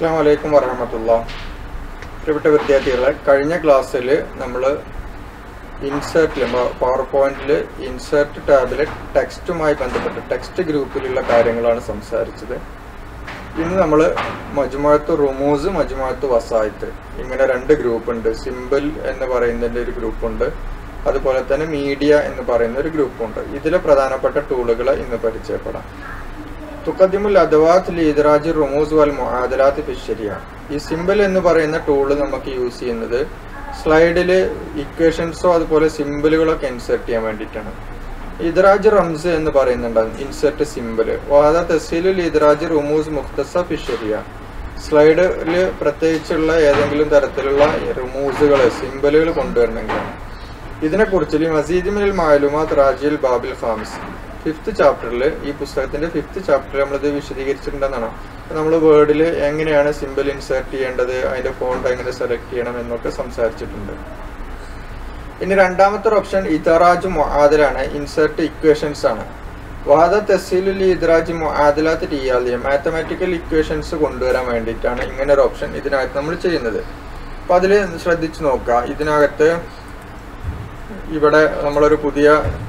അസ്സാം വലൈക്കും വറഹമത്തുള്ള പ്രിയപ്പെട്ട വിദ്യാർത്ഥികളെ കഴിഞ്ഞ ക്ലാസ്സിൽ നമ്മൾ ഇൻസേർട്ടിൽ പവർ പോയിന്റിൽ ഇൻസേർട്ട് ടാബിലെ ടെക്സ്റ്റുമായി ബന്ധപ്പെട്ട് ടെക്സ്റ്റ് ഗ്രൂപ്പിലുള്ള കാര്യങ്ങളാണ് സംസാരിച്ചത് ഇന്ന് നമ്മൾ മജുമാത്ത് റുമൂസ് മജുമാത്ത് വസായത്ത് ഇങ്ങനെ രണ്ട് ഗ്രൂപ്പ് ഉണ്ട് സിമ്പിൾ എന്ന് പറയുന്നതിൻ്റെ ഒരു ഗ്രൂപ്പുണ്ട് അതുപോലെ തന്നെ മീഡിയ എന്ന് പറയുന്ന ഒരു ഗ്രൂപ്പുണ്ട് ഇതിലെ പ്രധാനപ്പെട്ട ടൂളുകൾ ഇന്ന് പരിചയപ്പെടാം തുക്കദ്ദിമുൽ അദവാത്ത് ലീദറാജ് റുമൂസ് വൽ മുആദലാത്ത് ഫിഷരിയ ഈ സിമ്പിൾ എന്ന് പറയുന്ന ടൂള് നമുക്ക് യൂസ് ചെയ്യുന്നത് സ്ലൈഡിൽ ഇക്വേഷൻസോ അതുപോലെ സിമ്പിളുകളൊക്കെ ഇൻസെർട്ട് ചെയ്യാൻ വേണ്ടിയിട്ടാണ് ഇദ്രാജ് റംസ് എന്ന് പറയുന്നുണ്ടാവും ഇൻസെർട്ട് സിമ്പിൾ വാദ തസീലുൽ ഇദ്രാജ് റുമൂസ് മുഖ്തസ ഫിഷരിയ സ്ലൈഡിൽ പ്രത്യേകിച്ചുള്ള ഏതെങ്കിലും തരത്തിലുള്ള റുമൂസുകൾ സിമ്പിളുകൾ കൊണ്ടുവരണമെങ്കിലാണ് ഇതിനെക്കുറിച്ച് മസീദ് മിനൽ മാലുമാത്ത് റാജിൽ ബാബിൽ ഖാമിസ് ഫിഫ്ത്ത് ചാപ്റ്ററിൽ ഈ പുസ്തകത്തിന്റെ ഫിഫ്ത്ത് ചാപ്റ്ററിൽ നമ്മളിത് വിശദീകരിച്ചിട്ടുണ്ടെന്നാണ് നമ്മൾ വേർഡിൽ എങ്ങനെയാണ് സിമ്പിൾ ഇൻസേർട്ട് ചെയ്യേണ്ടത് അതിന്റെ ഫോണ്ട് എങ്ങനെ സെലക്ട് ചെയ്യണം എന്നൊക്കെ സംസാരിച്ചിട്ടുണ്ട് ഇനി രണ്ടാമത്തെ ഓപ്ഷൻ ഇതറാജ് മുആദലാണ് ഇൻസേർട്ട് ഇക്വേഷൻസ് ആണ് വാദ തെസീലുൽ ഇദ്രാജ് മുആദലാത്ത് റിയാലിയ മാത്തമാറ്റിക്കൽ ഇക്വേഷൻസ് കൊണ്ടുവരാൻ വേണ്ടിയിട്ടാണ് ഇങ്ങനെ ഒരു ഓപ്ഷൻ ഇതിനകത്ത് നമ്മൾ ചെയ്യുന്നത് അപ്പൊ അതിൽ ശ്രദ്ധിച്ചു നോക്കുക ഇതിനകത്ത് ഇവിടെ നമ്മളൊരു പുതിയ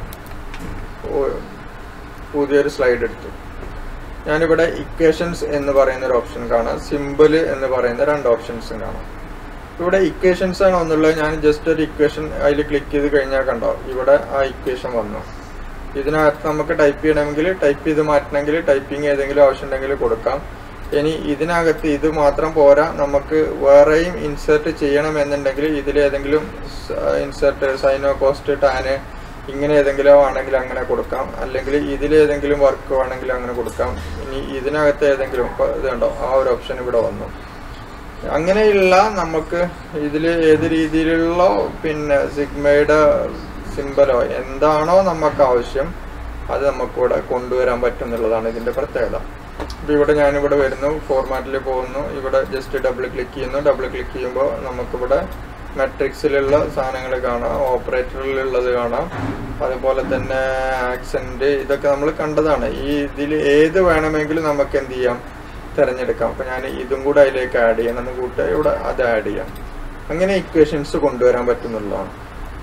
പുതിയൊരു സ്ലൈഡ് എടുത്തു ഞാനിവിടെ ഇക്വേഷൻസ് എന്ന് പറയുന്ന ഒരു ഓപ്ഷൻ കാണാം സിമ്പിൾ എന്ന് പറയുന്ന രണ്ട് ഓപ്ഷൻസും കാണാം ഇവിടെ ഇക്വേഷൻസ് ആണ് ഒന്നുള്ളത് ഞാൻ ജസ്റ്റ് ഒരു ഇക്വേഷൻ അതിൽ ക്ലിക്ക് ചെയ്ത് കഴിഞ്ഞാൽ കണ്ടോ ഇവിടെ ആ ഇക്വേഷൻ വന്നു ഇതിനകത്ത് നമുക്ക് ടൈപ്പ് ചെയ്യണമെങ്കിൽ ടൈപ്പ് ചെയ്ത് മാറ്റണമെങ്കിൽ ടൈപ്പിംഗ് ഏതെങ്കിലും ആവശ്യമുണ്ടെങ്കിൽ കൊടുക്കാം ഇനി ഇതിനകത്ത് ഇത് മാത്രം പോരാ നമുക്ക് വേറെയും ഇൻസേർട്ട് ചെയ്യണം എന്നുണ്ടെങ്കിൽ ഇതിലേതെങ്കിലും ഇൻസേർട്ട് സൈനോ കോസ്റ്റ് ടാന് ഇങ്ങനെ ഏതെങ്കിലും ആണെങ്കിൽ അങ്ങനെ കൊടുക്കാം അല്ലെങ്കിൽ ഇതിലേതെങ്കിലും വർക്ക് വേണമെങ്കിൽ അങ്ങനെ കൊടുക്കാം ഇനി ഇതിനകത്ത് ഏതെങ്കിലും ഇത് കണ്ടോ ആ ഒരു ഓപ്ഷൻ ഇവിടെ വന്നു അങ്ങനെയുള്ള നമുക്ക് ഇതിൽ ഏത് രീതിയിലുള്ള പിന്നെ സിഗ്മയുടെ സിമ്പലോ എന്താണോ നമുക്ക് ആവശ്യം അത് നമുക്കിവിടെ കൊണ്ടുവരാൻ പറ്റും എന്നുള്ളതാണ് ഇതിന്റെ പ്രത്യേകത അപ്പൊ ഇവിടെ ഞാനിവിടെ വരുന്നു ഫോർമാറ്റിൽ പോകുന്നു ഇവിടെ ജസ്റ്റ് ഡബിൾ ക്ലിക്ക് ചെയ്യുന്നു ഡബിൾ ക്ലിക്ക് ചെയ്യുമ്പോൾ നമുക്കിവിടെ മെട്രിക്സിലുള്ള സാധനങ്ങൾ കാണാം ഓപ്പറേറ്ററിലുള്ളത് കാണാം അതുപോലെ തന്നെ ആക്സെന്റ് ഇതൊക്കെ നമ്മൾ കണ്ടതാണ് ഈ ഇതിൽ ഏത് വേണമെങ്കിലും നമുക്ക് എന്ത് ചെയ്യാം തിരഞ്ഞെടുക്കാം അപ്പൊ ഞാൻ ഇതും കൂടെ അതിലേക്ക് ആഡ് ചെയ്യണം എന്ന് കൂട്ടുക ഇവിടെ അത് ആഡ് ചെയ്യാം അങ്ങനെ ഇക്വേഷൻസ് കൊണ്ടുവരാൻ പറ്റുന്നുള്ളതാണ്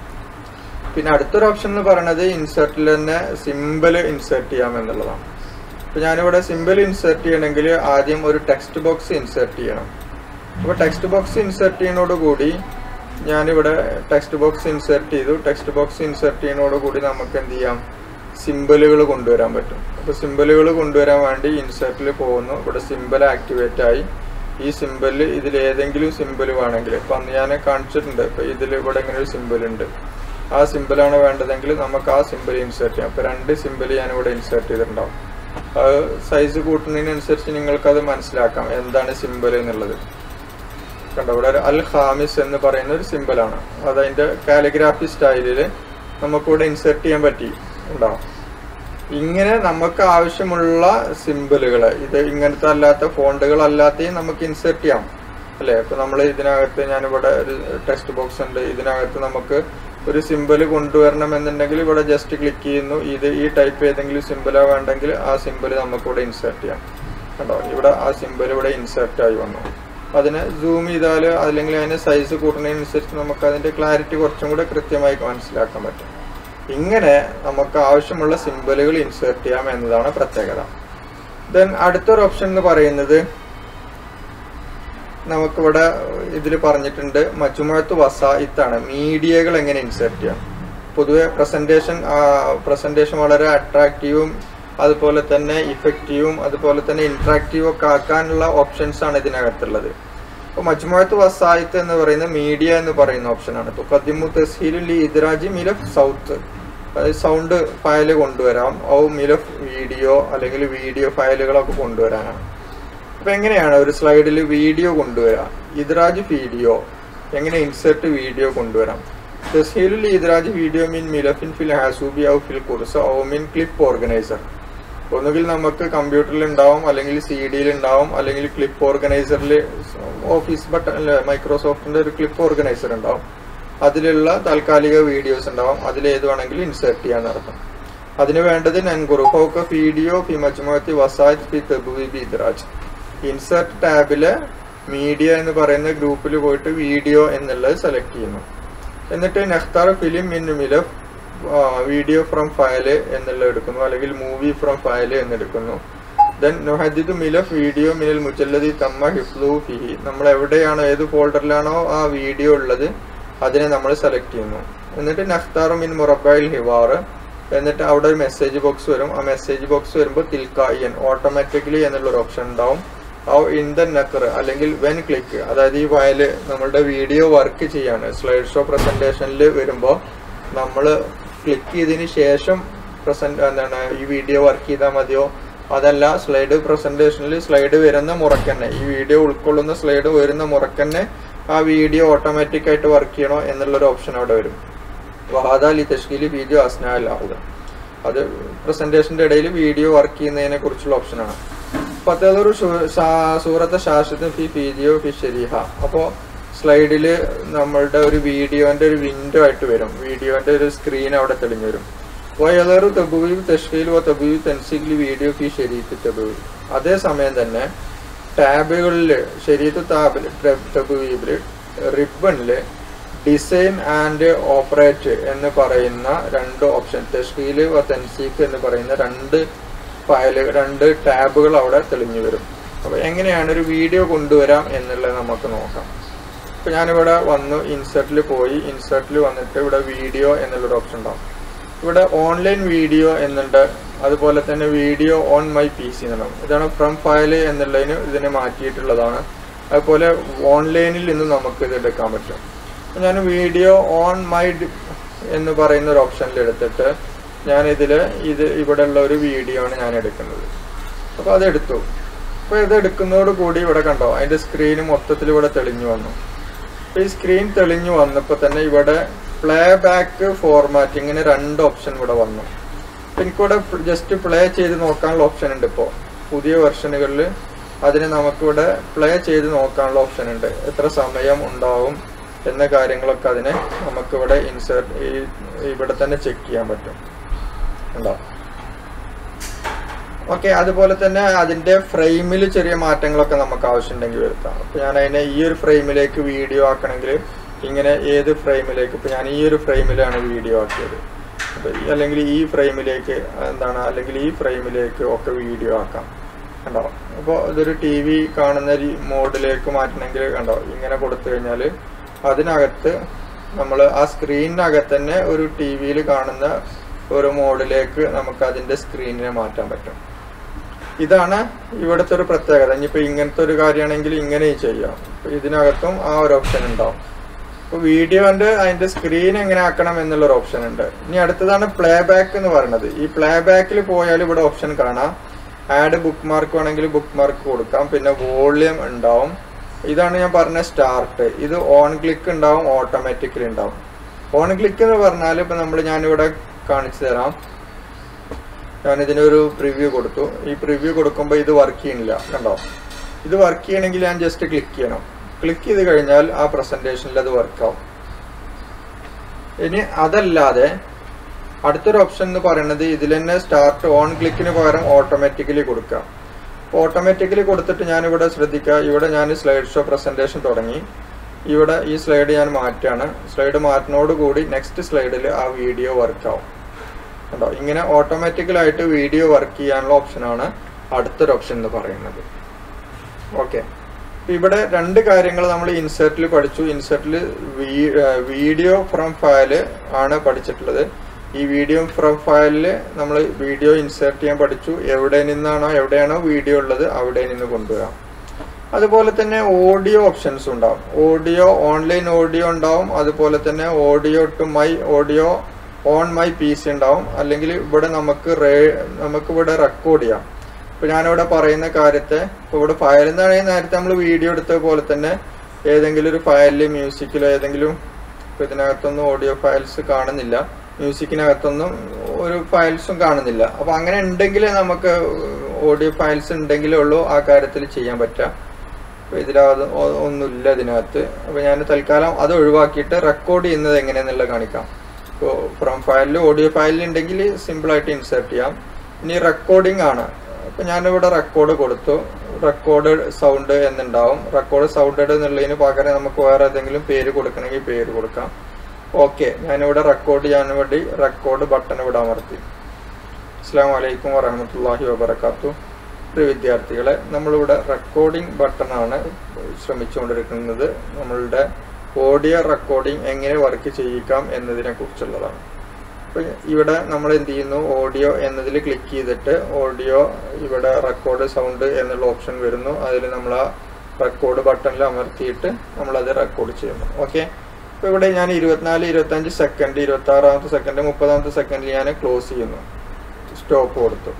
പിന്നെ അടുത്തൊരു ഓപ്ഷൻ എന്ന് പറയുന്നത് ഇൻസേർട്ടിൽ തന്നെ സിമ്പിൾ ഇൻസേർട്ട് ചെയ്യാം എന്നുള്ളതാണ് അപ്പൊ ഞാനിവിടെ സിമ്പിൾ ഇൻസേർട്ട് ചെയ്യണമെങ്കിൽ ആദ്യം ഒരു ടെക്സ്റ്റ് ബോക്സ് ഇൻസേർട്ട് ചെയ്യണം അപ്പൊ ടെക്സ്റ്റ് ബോക്സ് ഇൻസേർട്ട് ചെയ്യുന്നതോടുകൂടി ഞാനിവിടെ ടെക്സ്റ്റ് ബോക്സ് ഇൻസേർട്ട് ചെയ്തു ടെക്സ്റ്റ് ബോക്സ് ഇൻസേർട്ട് ചെയ്യുന്നതോടുകൂടി നമുക്ക് എന്ത് ചെയ്യാം സിമ്പിളുകൾ കൊണ്ടുവരാൻ പറ്റും അപ്പൊ സിമ്പിളുകൾ കൊണ്ടുവരാൻ വേണ്ടി ഇൻസേർട്ടിൽ പോകുന്നു ഇവിടെ സിമ്പിൾ ആക്ടിവേറ്റ് ആയി ഈ സിമ്പിളിൽ ഇതിൽ ഏതെങ്കിലും സിമ്പിൾ വേണമെങ്കിൽ ഇപ്പൊ അന്ന് ഞാൻ കാണിച്ചിട്ടുണ്ട് ഇപ്പൊ ഇതിൽ ഇവിടെ ഇങ്ങനെ ഒരു സിമ്പിൾ ഉണ്ട് ആ സിമ്പിളാണ് വേണ്ടതെങ്കിൽ നമുക്ക് ആ സിമ്പിൾ ഇൻസേർട്ട് ചെയ്യാം അപ്പൊ രണ്ട് സിമ്പിൾ ഞാൻ ഇവിടെ ഇൻസേർട്ട് ചെയ്തിട്ടുണ്ടാവും അത് സൈസ് കൂട്ടുന്നതിനനുസരിച്ച് നിങ്ങൾക്ക് അത് മനസ്സിലാക്കാം എന്താണ് സിമ്പിൾ എന്നുള്ളത് കണ്ടോ ഇവിടെ ഒരു അൽ ഹാമിസ് എന്ന് പറയുന്ന ഒരു സിമ്പിളാണ് അത് അതിന്റെ കാലിഗ്രാഫി സ്റ്റൈലിൽ നമുക്കിവിടെ ഇൻസേർട്ട് ചെയ്യാൻ പറ്റി ഉണ്ടാവും ഇങ്ങനെ നമുക്ക് ആവശ്യമുള്ള സിമ്പിളുകൾ ഇത് ഇങ്ങനത്തെ അല്ലാത്ത ഫോണ്ടുകൾ അല്ലാത്തയും നമുക്ക് ഇൻസേർട്ട് ചെയ്യാം അല്ലെ ഇപ്പൊ നമ്മൾ ഇതിനകത്ത് ഞാനിവിടെ ഒരു ടെക്സ്റ്റ് ബോക്സ് ഉണ്ട് ഇതിനകത്ത് നമുക്ക് ഒരു സിമ്പിൾ കൊണ്ടുവരണം എന്നുണ്ടെങ്കിൽ ഇവിടെ ജസ്റ്റ് ക്ലിക്ക് ചെയ്യുന്നു ഇത് ഈ ടൈപ്പ് ഏതെങ്കിലും സിമ്പിളാ വേണ്ടെങ്കിൽ ആ സിമ്പിൾ നമുക്ക് ഇവിടെ ഇൻസേർട്ട് ചെയ്യാം കണ്ടോ ഇവിടെ ആ സിമ്പിൾ ഇവിടെ ഇൻസേർട്ട് ആയി വന്നു അതിനെ സൂം ചെയ്താൽ അല്ലെങ്കിൽ അതിന് സൈസ് കൂട്ടുന്നതിനനുസരിച്ച് നമുക്ക് അതിന്റെ ക്ലാരിറ്റി കുറച്ചും കൂടെ കൃത്യമായി മനസ്സിലാക്കാൻ പറ്റും ഇങ്ങനെ നമുക്ക് ആവശ്യമുള്ള സിമ്പിളുകൾ ഇൻസേർട്ട് ചെയ്യാം എന്നതാണ് പ്രത്യേകത ദെൻ അടുത്തൊരു ഓപ്ഷൻ എന്ന് പറയുന്നത് നമുക്കിവിടെ ഇതിൽ പറഞ്ഞിട്ടുണ്ട് മജുമഴത്ത് വസായിത്താണ് മീഡിയകൾ എങ്ങനെ ഇൻസേർട്ട് ചെയ്യാം പൊതുവെ പ്രസന്റേഷൻ പ്രസന്റേഷൻ വളരെ അട്രാക്റ്റീവും അതുപോലെ തന്നെ ഇഫക്റ്റീവും അതുപോലെ തന്നെ ഇന്ററാക്റ്റീവും ഒക്കെ ആക്കാനുള്ള ഓപ്ഷൻസ് ആണ് ഇതിനകത്തുള്ളത് അപ്പോൾ മജ്മുഅത്ത് വസായിത്ത് എന്ന് പറയുന്ന മീഡിയ എന്ന് പറയുന്ന ഓപ്ഷനാണ് തുഖദ്ദിമു തസ്ഹീലുൽ ഇദ്രാജി മിലഫ് സൗത്ത് അതായത് സൗണ്ട് ഫയൽ കൊണ്ടുവരാം ഔ മിലഫ് വീഡിയോ അല്ലെങ്കിൽ വീഡിയോ ഫയലുകളൊക്കെ കൊണ്ടുവരാനാണ് അപ്പൊ എങ്ങനെയാണ് ഒരു സ്ലൈഡിൽ വീഡിയോ കൊണ്ടുവരാം ഇദ്രാജ് വീഡിയോ എങ്ങനെ ഇൻസെർട്ട് വീഡിയോ കൊണ്ടുവരാം തസ്ഹീലുൽ ഇദ്രാജ് വീഡിയോ മീൻ മിലഫിൻ ഫിൽ ഹാസൂബി ഔ ഫിൽ കുർസ് ഔ മീൻ ക്ലിപ്പ് ഓർഗനൈസർ ഒന്നുകിൽ നമുക്ക് കമ്പ്യൂട്ടറിൽ ഉണ്ടാവും അല്ലെങ്കിൽ സി ഡിയിൽ ഉണ്ടാവും അല്ലെങ്കിൽ ക്ലിപ്പ് ഓർഗനൈസറിൽ ഓഫീസ് ബട്ടൺ മൈക്രോസോഫ്റ്റിന്റെ ഒരു ക്ലിപ്പ് ഓർഗനൈസർ ഉണ്ടാവും അതിലുള്ള താൽക്കാലിക വീഡിയോസ് ഉണ്ടാവും അതിൽ ഏത് വേണമെങ്കിലും ഇൻസേർട്ട് ചെയ്യാൻ നടത്തും അതിന് വേണ്ടത് നൻകുറു ഫോക്ക വീഡിയോ ഫി മജ്മുഅത്തി വസായത് ഫി തബ്വീബി ഇദ്രാജ് ഇൻസേർട്ട് ടാബില് മീഡിയ എന്ന് പറയുന്ന ഗ്രൂപ്പിൽ പോയിട്ട് വീഡിയോ എന്നുള്ളത് സെലക്ട് ചെയ്യുന്നു എന്നിട്ട് നഖ്താർ ഫിലിം ഇൻ മിലഫ് വീഡിയോ ഫ്രം ഫയല് എന്നുള്ളത് എടുക്കുന്നു അല്ലെങ്കിൽ മൂവി ഫ്രം ഫയല് എന്നെടുക്കുന്നു ദെൻ നൊഹദിദ് മിലഫ് വീഡിയോ മിനൽ മുജല്ലദി തമ്മ ഹിഫ്ലു ഫിഹി നമ്മൾ എവിടെയാണോ ഏത് ഫോൾഡറിലാണോ ആ വീഡിയോ ഉള്ളത് അതിനെ നമ്മൾ സെലക്ട് ചെയ്യുന്നു എന്നിട്ട് നഖ്താറു മിൻ മുറബൈൽ ഹിവാർ എന്നിട്ട് അവിടെ ഒരു മെസ്സേജ് ബോക്സ് വരും ആ മെസ്സേജ് ബോക്സ് വരുമ്പോൾ തിൽക്കായൻ ഓട്ടോമാറ്റിക്കലി എന്നുള്ള ഒരു ഓപ്ഷൻ ഉണ്ടാവും ആ ഇൻ ദ നക്കർ അല്ലെങ്കിൽ വെൻ ക്ലിക്ക് അതായത് ഈ ഫയല് നമ്മളുടെ വീഡിയോ വർക്ക് ചെയ്യാണ് സ്ലൈഡ് ഷോ പ്രസന്റേഷനിൽ വരുമ്പോൾ നമ്മൾ ക്ലിക്ക് ചെയ്തതിന് ശേഷം പ്രസന്റ് എന്താണ് ഈ വീഡിയോ വർക്ക് ചെയ്താൽ മതിയോ അതല്ല സ്ലൈഡ് പ്രസന്റേഷനിൽ സ്ലൈഡ് വരുന്ന മുറക്കന്നെ ഈ വീഡിയോ ഉൾക്കൊള്ളുന്ന സ്ലൈഡ് വരുന്ന മുറക്കന്നെ ആ വീഡിയോ ഓട്ടോമാറ്റിക് ആയിട്ട് വർക്ക് ചെയ്യണോ എന്നുള്ളൊരു ഓപ്ഷൻ അവിടെ വരും വഹാദാലി തഷ്കീലി വീഡിയോ അസ്നാലാവുക അത് പ്രസന്റേഷന്റെ ഇടയിൽ വീഡിയോ വർക്ക് ചെയ്യുന്നതിനെ കുറിച്ചുള്ള ഓപ്ഷനാണ് പത്തേതൊരു സൂറത്തെ ശാശ്വതം ഫി വീഡിയോ ഫി ഷെരീഹ അപ്പോൾ സ്ലൈഡിൽ നമ്മളുടെ ഒരു വീഡിയോന്റെ ഒരു വിൻഡോ ആയിട്ട് വരും വീഡിയോന്റെ ഒരു സ്ക്രീൻ അവിടെ തെളിഞ്ഞു വരും വയലറു തബുവി തഷ്കീൽ വ തബുവി തെൻസിഖിൽ വീഡിയോ ഫി ഷെരീത്ത് തബുവി അതേസമയം തന്നെ ടാബുകളിൽ ഷെരീത്ത് താബിൽ തബുവീബിൽ റിബണിൽ ഡിസൈൻ ആൻഡ് ഓപ്പറേറ്റ് എന്ന് പറയുന്ന രണ്ട് ഓപ്ഷൻ തഷ്കീൽ വ തെൻസീഖ് എന്ന് പറയുന്ന രണ്ട് ഫയല് രണ്ട് ടാബുകൾ അവിടെ തെളിഞ്ഞു വരും അപ്പോൾ എങ്ങനെയാണ് ഒരു വീഡിയോ കൊണ്ടുവരാം എന്നുള്ളത് നമുക്ക് നോക്കാം ഇപ്പൊ ഞാനിവിടെ വന്നു ഇൻസെർട്ടിൽ പോയി ഇൻസെർട്ടിൽ വന്നിട്ട് ഇവിടെ വീഡിയോ എന്നുള്ളൊരു ഓപ്ഷൻ ഉണ്ടാവും ഇവിടെ ഓൺലൈൻ വീഡിയോ എന്നുണ്ട് അതുപോലെ തന്നെ video on my P C എന്നുണ്ടാവും ഇതാണ് ഫ്രം ഫയൽ എന്നുള്ളതിന് ഇതിനെ മാറ്റിയിട്ടുള്ളതാണ് അതുപോലെ ഓൺലൈനിൽ നിന്ന് നമുക്ക് ഇത് എടുക്കാൻ പറ്റും അപ്പൊ ഞാൻ വീഡിയോ ഓൺ മൈ എന്ന് പറയുന്ന ഒരു ഓപ്ഷനിൽ എടുത്തിട്ട് ഞാൻ ഇതിൽ ഇത് ഇവിടെ ഉള്ള ഒരു വീഡിയോ ആണ് ഞാൻ എടുക്കുന്നത് അപ്പോൾ അതെടുത്തു അപ്പോൾ ഇത് എടുക്കുന്നതോട് കൂടി ഇവിടെ കണ്ടോ അതിന്റെ സ്ക്രീൻ മൊത്തത്തിൽ ഇവിടെ തെളിഞ്ഞു വന്നു അപ്പോൾ ഈ സ്ക്രീൻ തെളിഞ്ഞു വന്നപ്പോൾ തന്നെ ഇവിടെ പ്ലേ ബാക്ക് ഫോർമാറ്റിങ്ങിന് രണ്ട് ഓപ്ഷൻ ഇവിടെ വന്നു അപ്പോൾ എനിക്കിവിടെ ജസ്റ്റ് പ്ലേ ചെയ്ത് നോക്കാനുള്ള ഓപ്ഷൻ ഉണ്ട് ഇപ്പോൾ പുതിയ വെർഷനുകളിൽ അതിന് നമുക്കിവിടെ പ്ലേ ചെയ്ത് നോക്കാനുള്ള ഓപ്ഷൻ ഉണ്ട് എത്ര സമയം ഉണ്ടാവും എന്ന കാര്യങ്ങളൊക്കെ അതിനെ നമുക്കിവിടെ ഇൻസേർട്ട് ഇവിടെ തന്നെ ചെക്ക് ചെയ്യാൻ പറ്റും ഉണ്ടോ ഓക്കെ അതുപോലെ തന്നെ അതിന്റെ ഫ്രെയിമിൽ ചെറിയ മാറ്റങ്ങളൊക്കെ നമുക്ക് ആവശ്യമുണ്ടെങ്കിൽ വരുത്താം അപ്പൊ ഞാൻ അതിനെ ഈ ഒരു ഫ്രെയിമിലേക്ക് വീഡിയോ ആക്കണമെങ്കിൽ ഇങ്ങനെ ഏത് ഫ്രെയിമിലേക്ക് ഇപ്പൊ ഞാൻ ഈ ഒരു ഫ്രെയിമിലാണ് വീഡിയോ ആക്കിയത് അപ്പൊ ഈ- അല്ലെങ്കിൽ ഈ ഫ്രെയിമിലേക്ക് എന്താണ് അല്ലെങ്കിൽ ഈ ഫ്രെയിമിലേക്ക് ഒക്കെ വീഡിയോ ആക്കാം കണ്ടോ അപ്പോൾ ഇതൊരു ടി വി കാണുന്ന മോഡിലേക്ക് മാറ്റണമെങ്കിൽ കണ്ടോ ഇങ്ങനെ കൊടുത്തു കഴിഞ്ഞാൽ അതിനകത്ത് നമ്മൾ ആ സ്ക്രീനിനകത്ത് തന്നെ ഒരു ടി വിയിൽ കാണുന്ന ഒരു മോഡിലേക്ക് നമുക്ക് അതിന്റെ സ്ക്രീനിനെ മാറ്റാൻ പറ്റും ഇതാണ് ഇവിടുത്തെ ഒരു പ്രത്യേകത ഇനിയിപ്പോ ഇങ്ങനത്തെ ഒരു കാര്യമാണെങ്കിൽ ഇങ്ങനെ ചെയ്യാം അപ്പൊ ഇതിനകത്തും ആ ഒരു ഓപ്ഷൻ ഉണ്ടാവും ഇപ്പൊ വീഡിയോന്റെ അതിന്റെ സ്ക്രീൻ എങ്ങനെ ആക്കണം എന്നുള്ളൊരു ഓപ്ഷൻ ഉണ്ട് ഇനി അടുത്തതാണ് പ്ലേ ബാക്ക് എന്ന് പറയുന്നത് ഈ പ്ലേ ബാക്കിൽ പോയാൽ ഇവിടെ ഓപ്ഷൻ കാണാം ആഡ് ബുക്ക് മാർക്ക് വേണമെങ്കിൽ ബുക്ക് മാർക്ക് കൊടുക്കാം പിന്നെ വോളിയം ഉണ്ടാവും ഇതാണ് ഞാൻ പറഞ്ഞ സ്റ്റാർട്ട് ഇത് ഓൺ ക്ലിക്ക് ഉണ്ടാവും ഓട്ടോമാറ്റിക്കലി ഉണ്ടാവും ഓൺ ക്ലിക്ക് എന്ന് പറഞ്ഞാൽ ഇപ്പൊ നമ്മൾ ഞാനിവിടെ കാണിച്ചു തരാം ഞാൻ ഇതിനൊരു പ്രിവ്യൂ കൊടുത്തു ഈ പ്രിവ്യൂ കൊടുക്കുമ്പോൾ ഇത് വർക്ക് ചെയ്യണില്ല കണ്ടോ ഇത് വർക്ക് ചെയ്യണമെങ്കിൽ ഞാൻ ജസ്റ്റ് ക്ലിക്ക് ചെയ്യണം ക്ലിക്ക് ചെയ്ത് കഴിഞ്ഞാൽ ആ പ്രസന്റേഷനിൽ അത് വർക്ക് ആവും ഇനി അതല്ലാതെ അടുത്തൊരു ഓപ്ഷൻ എന്ന് പറയുന്നത് ഇതിൽ തന്നെ സ്റ്റാർട്ട് ഓൺ ക്ലിക്കിന് പകരം ഓട്ടോമാറ്റിക്കലി കൊടുക്കാം ഓട്ടോമാറ്റിക്കലി കൊടുത്തിട്ട് ഞാനിവിടെ ശ്രദ്ധിക്കുക ഇവിടെ ഞാൻ സ്ലൈഡ് ഷോ പ്രസന്റേഷൻ തുടങ്ങി ഇവിടെ ഈ സ്ലൈഡ് ഞാൻ മാറ്റാണ് സ്ലൈഡ് മാറ്റുന്നതോട് കൂടി നെക്സ്റ്റ് സ്ലൈഡിൽ ആ വീഡിയോ വർക്ക് ആവും കണ്ടോ ഇങ്ങനെ ഓട്ടോമാറ്റിക്കലായിട്ട് വീഡിയോ വർക്ക് ചെയ്യാനുള്ള ഓപ്ഷനാണ് അടുത്തൊരു ഓപ്ഷൻ എന്ന് പറയുന്നത് ഓക്കെ ഇവിടെ രണ്ട് കാര്യങ്ങൾ നമ്മൾ ഇൻസേർട്ടിൽ പഠിച്ചു ഇൻസേർട്ടിൽ വീഡിയോ ഫ്രം ഫയല് ആണ് പഠിച്ചിട്ടുള്ളത് ഈ വീഡിയോ ഫ്രം ഫയലിൽ നമ്മൾ വീഡിയോ ഇൻസേർട്ട് ചെയ്യാൻ പഠിച്ചു എവിടെ നിന്നാണോ എവിടെയാണോ വീഡിയോ ഉള്ളത് അവിടെ നിന്ന് കൊണ്ടുവരാം അതുപോലെ തന്നെ ഓഡിയോ ഓപ്ഷൻസ് ഉണ്ടാവും ഓഡിയോ ഓൺലൈൻ ഓഡിയോ ഉണ്ടാവും അതുപോലെ തന്നെ audio to my audio on my P C ഉണ്ടാവും അല്ലെങ്കിൽ ഇവിടെ നമുക്ക് റേ നമുക്ക് ഇവിടെ റെക്കോർഡ് ചെയ്യാം ഇപ്പൊ ഞാനിവിടെ പറയുന്ന കാര്യത്തെ ഇപ്പൊ ഇവിടെ ഫയൽ എന്നാണെങ്കിൽ നേരത്തെ നമ്മൾ വീഡിയോ എടുത്ത പോലെ തന്നെ ഏതെങ്കിലും ഒരു ഫയലിൽ മ്യൂസിക്കിലോ ഏതെങ്കിലും ഇപ്പൊ ഇതിനകത്തൊന്നും ഓഡിയോ ഫയൽസ് കാണുന്നില്ല മ്യൂസിക്കിനകത്തൊന്നും ഒരു ഫയൽസും കാണുന്നില്ല അപ്പൊ അങ്ങനെ ഉണ്ടെങ്കിൽ നമുക്ക് ഓഡിയോ ഫയൽസ് ഉണ്ടെങ്കിലേ ഉള്ളൂ ആ കാര്യത്തിൽ ചെയ്യാൻ പറ്റുക അപ്പൊ ഇതിലത് ഒ- ഒന്നുമില്ല ഇതിനകത്ത് അപ്പൊ ഞാൻ തൽക്കാലം അത് ഒഴിവാക്കിയിട്ട് റെക്കോർഡ് ചെയ്യുന്നത് എങ്ങനെയാന്നുള്ളത് കാണിക്കാം ഇപ്പോൾ ഫ്രം ഫയലിൽ ഓഡിയോ ഫയലിൽ ഉണ്ടെങ്കിൽ സിമ്പിൾ ആയിട്ട് ഇൻസേർട്ട് ചെയ്യാം ഇനി റെക്കോർഡിംഗ് ആണ് അപ്പൊ ഞാനിവിടെ റെക്കോർഡ് കൊടുത്തു റെക്കോർഡ് സൗണ്ട് എന്നുണ്ടാവും റെക്കോർഡ് സൗണ്ടഡ് എന്നുള്ളതിന് പകരം നമുക്ക് വേറെ ഏതെങ്കിലും പേര് കൊടുക്കണമെങ്കിൽ പേര് കൊടുക്കാം ഓക്കെ ഞാനിവിടെ റെക്കോർഡ് ചെയ്യാൻ വേണ്ടി റെക്കോർഡ് ബട്ടൺ ഇവിടെ അമർത്തി അസ്സാം വലൈക്കും വറഹമത്തല്ലാഹി വബർക്കാത്തു പ്രിയ വിദ്യാർത്ഥികളെ നമ്മളിവിടെ റെക്കോർഡിംഗ് ബട്ടണാണ് ശ്രമിച്ചുകൊണ്ടിരിക്കുന്നത് നമ്മളുടെ ഓഡിയോ റെക്കോർഡിംഗ് എങ്ങനെ വർക്ക് ചെയ്യിക്കാം എന്നതിനെ കുറിച്ചുള്ളതാണ് അപ്പോൾ ഇവിടെ നമ്മൾ എന്ത് ചെയ്യുന്നു ഓഡിയോ എന്നതിൽ ക്ലിക്ക് ചെയ്തിട്ട് ഓഡിയോ ഇവിടെ റെക്കോർഡ് സൗണ്ട് എന്നുള്ള ഓപ്ഷൻ വരുന്നു അതിൽ നമ്മൾ ആ റെക്കോർഡ് ബട്ടണിൽ അമർത്തിയിട്ട് നമ്മളത് റെക്കോർഡ് ചെയ്യുന്നു ഓക്കെ അപ്പോൾ ഇവിടെ ഞാൻ ഇരുപത്തിനാല് ഇരുപത്തഞ്ച് സെക്കൻഡ് ഇരുപത്തി ആറാമത്തെ സെക്കൻഡ് മുപ്പതാമത്തെ സെക്കൻഡിൽ ഞാൻ ക്ലോസ് ചെയ്യുന്നു സ്റ്റോപ്പ് കൊടുത്തു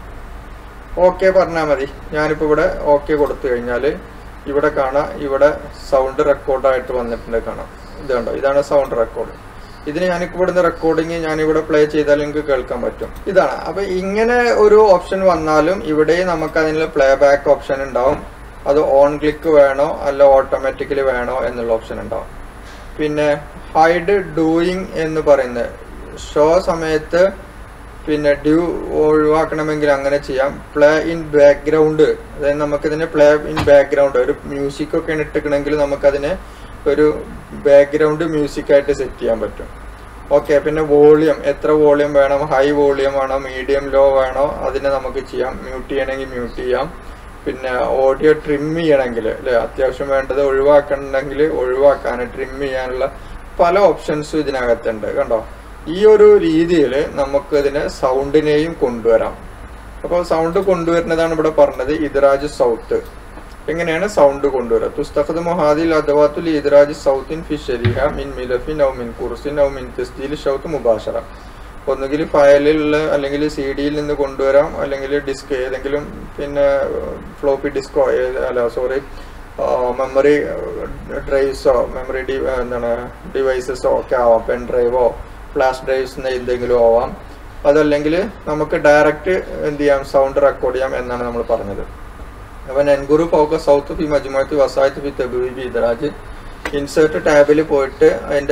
ഓക്കെ പറഞ്ഞാൽ മതി ഞാനിപ്പോൾ ഇവിടെ ഓക്കെ കൊടുത്തു കഴിഞ്ഞാൽ ഇവിടെ കാണാം ഇവിടെ സൗണ്ട് റെക്കോർഡായിട്ട് വന്നിട്ടുണ്ട് കാണാം ഇത് കണ്ടോ ഇതാണ് സൗണ്ട് റെക്കോർഡ് ഇതിന് ഞാനിപ്പോൾ ഇവിടുന്ന് റെക്കോർഡിങ് ഞാനിവിടെ പ്ലേ ചെയ്താൽ നിങ്ങൾക്ക് കേൾക്കാൻ പറ്റും ഇതാണ് അപ്പൊ ഇങ്ങനെ ഒരു ഓപ്ഷൻ വന്നാലും ഇവിടെ നമുക്ക് അതിനുള്ള പ്ലേ ബാക്ക് ഓപ്ഷൻ ഉണ്ടാവും അത് ഓൺ ക്ലിക്ക് വേണോ അല്ല ഓട്ടോമാറ്റിക്കലി വേണോ എന്നുള്ള ഓപ്ഷൻ ഉണ്ടാവും പിന്നെ ഹൈഡ് ഡൂയിങ് എന്ന് പറയുന്നത് ഷോ സമയത്ത് പിന്നെ ഡ്യൂ ഒഴിവാക്കണമെങ്കിൽ അങ്ങനെ ചെയ്യാം പ്ലേ ഇൻ ബാക്ക്ഗ്രൗണ്ട് അതായത് നമുക്കിതിനെ പ്ലേ ഇൻ ബാക്ക്ഗ്രൗണ്ട് ഒരു മ്യൂസിക് ഒക്കെ ഇട്ടിക്കണമെങ്കിൽ നമുക്കതിനെ ഒരു ബാക്ക്ഗ്രൗണ്ട് മ്യൂസിക് ആയിട്ട് സെറ്റ് ചെയ്യാൻ പറ്റും ഓക്കെ പിന്നെ വോളിയം എത്ര വോളിയം വേണം ഹൈ വോളിയം വേണോ മീഡിയം ലോ വേണോ അതിനെ നമുക്ക് ചെയ്യാം മ്യൂട്ട് ചെയ്യണമെങ്കിൽ മ്യൂട്ട് ചെയ്യാം പിന്നെ ഓഡിയോ ട്രിം ചെയ്യണമെങ്കിൽ അല്ലെ അത്യാവശ്യം വേണ്ടത് ഒഴിവാക്കണമെങ്കിൽ ഒഴിവാക്കാൻ ട്രിം ചെയ്യാനുള്ള പല ഓപ്ഷൻസും ഇതിനകത്തുണ്ട് കണ്ടോ ഈ ഒരു രീതിയിൽ നമുക്ക് ഇതിനെ സൗണ്ടിനെയും കൊണ്ടുവരാം അപ്പോൾ സൗണ്ട് കൊണ്ടുവരുന്നതാണ് ഇവിടെ പറഞ്ഞത് ഇദ്രാജ് സൗത്ത് എങ്ങനെയാണ് സൗണ്ട് കൊണ്ടുവരിക തുസ്തഖദ് മൊഹാദിൽ അദവാത്തുൽ ഇദ്രാജ് സൗത്തിൻ ഫി ഷരീഹ മിൻ മിലഫിൻ ഔ മിൻ കുർസിൻ ഔ മിൻ തസ്തീൽ ഷൗത്ത് മുബാഷറ ഒന്നുകിൽ ഫയലിലുള്ള അല്ലെങ്കിൽ സി ഡിയിൽ നിന്ന് കൊണ്ടുവരാം അല്ലെങ്കിൽ ഡിസ്ക് ഏതെങ്കിലും പിന്നെ ഫ്ലോപ്പി ഡിസ്കോ അല്ല സോറി മെമ്മറി ഡ്രൈവ്സോ മെമ്മറി ഡി എന്താണ് ഡിവൈസസോ ഒക്കെ ആവാം പെൻ ഡ്രൈവോ ഫ്ലാഷ് ഡ്രൈവ്സ് എന്തെങ്കിലും ആവാം അതല്ലെങ്കിൽ നമുക്ക് ഡയറക്റ്റ് എന്ത് ചെയ്യാം സൗണ്ട് റെക്കോർഡ് ചെയ്യാം എന്നാണ് നമ്മൾ പറഞ്ഞത് അപ്പൊ നെൻഗുറു ഫോക്കസ് സൗത്ത് ഫി മജ്മുഅത്ത് വസായത്ത് ഫി തബീബി ഇദ്രാജ് ഇൻസേർട്ട് ടാബിൽ പോയിട്ട് അതിന്റെ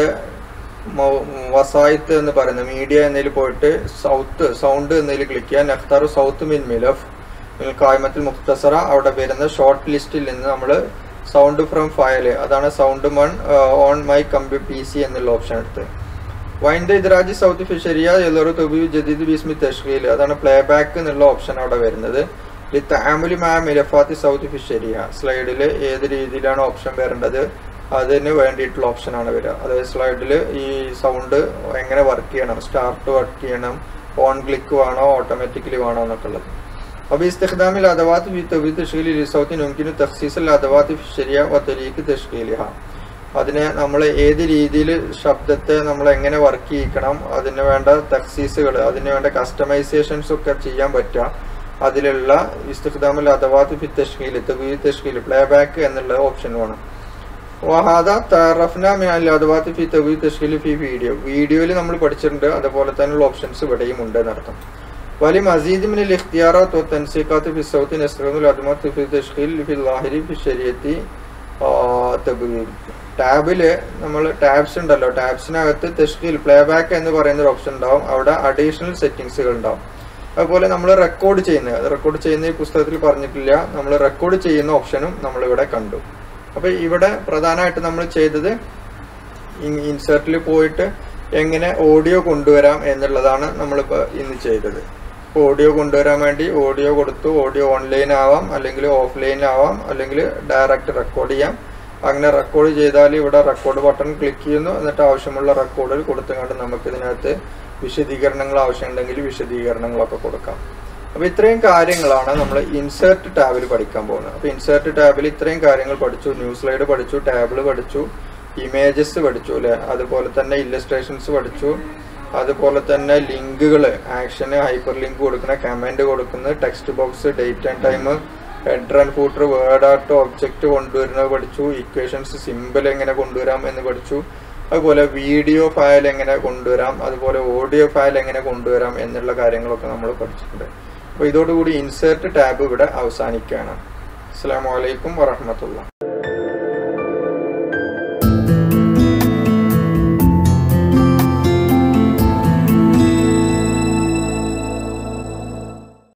വസായത്ത് എന്ന് പറയുന്ന മീഡിയ എന്നതിൽ പോയിട്ട് സൗത്ത് സൗണ്ട് എന്നതിൽ ക്ലിക്ക് ചെയ്യാൻ നഖ്താറു സൗത്ത് മിൻ മിലഫ് മിൽ കായ്മത്തിൽ മുഖ്തസറ അവിടെ വരുന്ന ഷോർട്ട് ലിസ്റ്റിൽ നിന്ന് നമ്മൾ സൗണ്ട് ഫ്രം ഫയൽ അതാണ് സൗണ്ട് മൺ on my computer P C എന്നുള്ള ഓപ്ഷൻ എടുത്ത് വൈൻഡ് ഇദ്രാജ് സൗത്ത് ഫിഷരിയ എല്ലൊരു തൊബി ജദീദ് ബിസ്മി തഷ്കീൽ അതാണ് പ്ലേ ബാക്ക് എന്നുള്ള ഓപ്ഷൻ അവിടെ വരുന്നത് ലിത്താമുലി മാ മിലഫാത്തി സൗത്ത് ഫിഷരിയ സ്ലൈഡിൽ ഏത് രീതിയിലാണ് ഓപ്ഷൻ വരേണ്ടത് അതിന് വേണ്ടിയിട്ടുള്ള ഓപ്ഷനാണ് വരിക അതായത് സ്ലൈഡിൽ ഈ സൗണ്ട് എങ്ങനെ വർക്ക് ചെയ്യണം സ്റ്റാർട്ട് വർക്ക് ചെയ്യണം ഓൺ ക്ലിക്ക് വേണോ ഓട്ടോമാറ്റിക്കലി വേണോ എന്നൊക്കെ ഉള്ളത് അപ്പോൾ ഇസ്തിഖ്ദാമിൽ അദവാത്ത് ഫി തബി തഷ്കീൽ ലിസൗത്തി നുംകിനു തഖ്സീസൽ അദവാത്ത് ഫി ശരിയ വ തരീഖ് തഷ്കീലിഹ അതിനെ നമ്മൾ ഏത് രീതിയിൽ ശബ്ദത്തെ നമ്മൾ എങ്ങനെ വർക്ക് ചെയ്യിക്കണം അതിന് വേണ്ട തക്സീസുകൾ അതിന് വേണ്ട കസ്റ്റമൈസേഷൻസ് ഒക്കെ ചെയ്യാൻ പറ്റുക അതിലുള്ള ഇസ്തിഖ്ദാമുൽ അദവാത്ത് ഫി തഷ്കീൽ തബി തഷ്കീൽ പ്ലേ ബാക്ക് എന്നുള്ള ഓപ്ഷൻ വേണം വഹാദ തറഫ്ന മിനൽ അദവാത്ത് ഫി തബി തഷ്കീൽ ഫി വീഡിയോ വീഡിയോയിൽ നമ്മൾ പഠിച്ചിട്ടുണ്ട് അതുപോലെ തന്നെയുള്ള ഓപ്ഷൻസ് ഇവിടെയും ഉണ്ട് എന്നർത്ഥം വലി മസീദ് മിനൽ ഇഖ്തിയാറാത്ത് തൻസീഖാത്ത് ഫി സൗത്ത് നസ്റുൽ അദമാത്ത് ഫി തഷ്കീൽ ഫി ലാഹിരി ഫി ശരീഅത്തി ടാബില് നമ്മൾ ടാബ്സ് ഉണ്ടല്ലോ ടാബ്സിനകത്ത് തെഷ്കീൽ പ്ലേ ബാക്ക് എന്ന് പറയുന്ന ഒരു ഓപ്ഷൻ ഉണ്ടാവും അവിടെ അഡീഷണൽ സെറ്റിംഗ്സുകൾ ഉണ്ടാവും അതുപോലെ നമ്മൾ റെക്കോർഡ് ചെയ്യുന്നത് റെക്കോർഡ് ചെയ്യുന്ന ഈ പുസ്തകത്തിൽ പറഞ്ഞിട്ടില്ല നമ്മൾ റെക്കോർഡ് ചെയ്യുന്ന ഓപ്ഷനും നമ്മൾ ഇവിടെ കണ്ടു അപ്പൊ ഇവിടെ പ്രധാനമായിട്ട് നമ്മൾ ചെയ്തത് ഇൻസേർട്ടിൽ പോയിട്ട് എങ്ങനെ ഓഡിയോ കൊണ്ടുവരാം എന്നുള്ളതാണ് നമ്മളിപ്പോൾ ഇന്ന് ചെയ്തത് ഓഡിയോ കൊണ്ടുവരാൻ വേണ്ടി ഓഡിയോ കൊടുത്തു ഓഡിയോ ഓൺലൈൻ ആവാം അല്ലെങ്കിൽ ഓഫ്ലൈൻ ആവാം അല്ലെങ്കിൽ ഡയറക്റ്റ് റെക്കോർഡ് ചെയ്യാം അങ്ങനെ റെക്കോർഡ് ചെയ്താൽ ഇവിടെ റെക്കോർഡ് ബട്ടൺ ക്ലിക്ക് ചെയ്യുന്നു എന്നിട്ട് ആവശ്യമുള്ള റെക്കോർഡിൽ കൊടുത്തുകൊണ്ട് നമുക്ക് ഇതിനകത്ത് വിശദീകരണങ്ങൾ ആവശ്യമുണ്ടെങ്കിൽ വിശദീകരണങ്ങളൊക്കെ കൊടുക്കാം അപ്പൊ ഇത്രയും കാര്യങ്ങളാണ് നമ്മൾ ഇൻസേർട്ട് ടാബിൽ പഠിക്കാൻ പോകുന്നത് അപ്പൊ ഇൻസേർട്ട് ടാബിൽ ഇത്രയും കാര്യങ്ങൾ പഠിച്ചു ന്യൂസ് സ്ലൈഡ് പഠിച്ചു ടാബിൾ പഠിച്ചു ഇമേജസ് പഠിച്ചു അല്ലെ അതുപോലെ തന്നെ ഇല്ലസ്ട്രേഷൻസ് പഠിച്ചു അതുപോലെ തന്നെ ലിങ്കുകൾ ആക്ഷന് ഹൈപ്പർ ലിങ്ക് കൊടുക്കുന്ന കമന്റ് കൊടുക്കുന്നത് text box date and time header and footer word art object കൊണ്ടുവരുന്നത് പഠിച്ചു ഇക്വേഷൻസ് സിമ്പിൾ എങ്ങനെ കൊണ്ടുവരാം എന്ന് പഠിച്ചു അതുപോലെ വീഡിയോ ഫയൽ എങ്ങനെ കൊണ്ടുവരാം അതുപോലെ ഓഡിയോ ഫയൽ എങ്ങനെ കൊണ്ടുവരാം എന്നുള്ള കാര്യങ്ങളൊക്കെ നമ്മൾ പഠിച്ചിട്ടുണ്ട് അപ്പോൾ ഇതോടുകൂടി ഇൻസേർട്ട് ടാബ് ഇവിടെ അവസാനിക്കുകയാണ് അസ്സാം വലൈക്കും വറഹമത്തുള്ള